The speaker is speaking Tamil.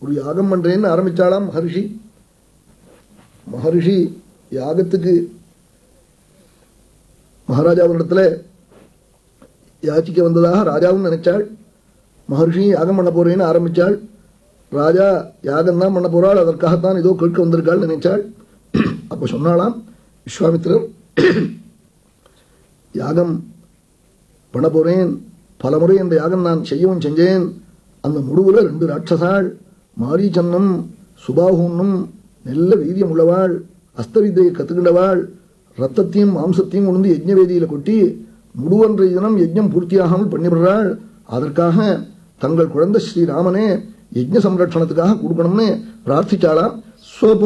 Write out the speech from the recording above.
ஒரு யாகம் பண்றேன்னு ஆரம்பிச்சாளாம் மகர்ஷி மகர்ஷி யாகத்துக்கு மகாராஜாவிடத்துல யாச்சிக்க வந்ததாக ராஜாவும் நினைச்சாள் மகர்ஷி யாகம் பண்ண போறேன்னு ஆரம்பிச்சாள் ராஜா யாகம் தான் பண்ண போறாள் அதற்காகத்தான் ஏதோ கேட்க வந்திருக்காள் நினைச்சாள் அப்ப சொன்னாளாம் விஸ்வாமித்திரர் யாகம் பண்ண போறேன் பலமுறை இந்த யாகம் நான் செய்யவும் செஞ்சேன் அந்த முடிவுல ரெண்டு ராட்சசாள் மாரீச்சன்னும் சுபாகுன்னும் நல்ல வீரியம் உள்ளவாள் அஸ்தவித்தையை கத்துக்கின்றவாள் ரத்தத்தையும் மாம்சத்தையும் உணர்ந்து யஜ்ஞ வேதியில கொட்டி முடுவன்றைய தினம் யஜ்ஞம் பூர்த்தியாகாமல் பண்ணிவிடுறாள் அதற்காக தங்கள் குழந்தை ஸ்ரீராமனே யஜ்ஞ சம்ரட்சணத்துக்காக கொடுக்கணும்னு பிரார்த்திச்சாளாம் ஸ்வபு